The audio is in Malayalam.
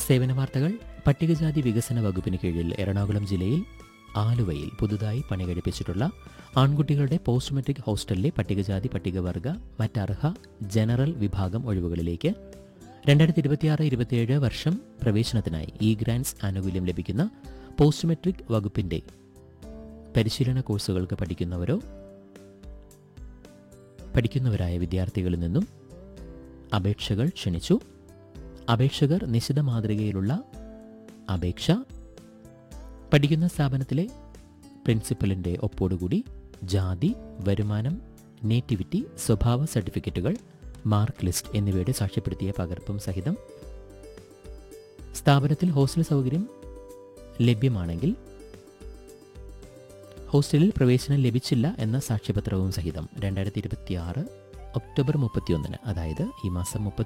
സേവന വാർത്തകൾ പട്ടികജാതി വികസന വകുപ്പിന് കീഴിൽ എറണാകുളം ജില്ലയിൽ ആലുവയിൽ പുതുതായി പണി കഴിപ്പിച്ചിട്ടുള്ള ആൺകുട്ടികളുടെ പോസ്റ്റ് മെട്രിക് ഹോസ്റ്റലിലെ പട്ടികജാതി പട്ടികവർഗ മറ്റർഹ ജനറൽ വിഭാഗം ഒഴിവുകളിലേക്ക് രണ്ടായിരത്തി ഇരുപത്തിയാറ് ഇരുപത്തിയേഴ് വർഷം പ്രവേശനത്തിനായി ഇ ഗ്രാൻസ് ആനുകൂല്യം ലഭിക്കുന്ന പോസ്റ്റ് മെട്രിക് വകുപ്പിന്റെ പരിശീലന കോഴ്സുകൾക്ക് പഠിക്കുന്നവരോ പഠിക്കുന്നവരായ വിദ്യാർത്ഥികളിൽ നിന്നും അപേക്ഷകൾ ക്ഷണിച്ചു അപേക്ഷകർ നിശ്ചിത മാതൃകയിലുള്ള അപേക്ഷ പഠിക്കുന്ന സ്ഥാപനത്തിലെ പ്രിൻസിപ്പലിൻ്റെ ഒപ്പോടുകൂടി ജാതി വരുമാനം നേറ്റിവിറ്റി സ്വഭാവ സർട്ടിഫിക്കറ്റുകൾ മാർക്ക് ലിസ്റ്റ് എന്നിവയുടെ സാക്ഷ്യപ്പെടുത്തിയ പകർപ്പും സഹിതം സ്ഥാപനത്തിൽ ഹോസ്റ്റൽ സൗകര്യം ലഭ്യമാണെങ്കിൽ ഹോസ്റ്റലിൽ പ്രവേശനം ലഭിച്ചില്ല എന്ന സാക്ഷ്യപത്രവും സഹിതം രണ്ടായിരത്തി ഇരുപത്തിയാറ് ഒക്ടോബർ മുപ്പത്തിയൊന്നിന് അതായത് ഈ മാസം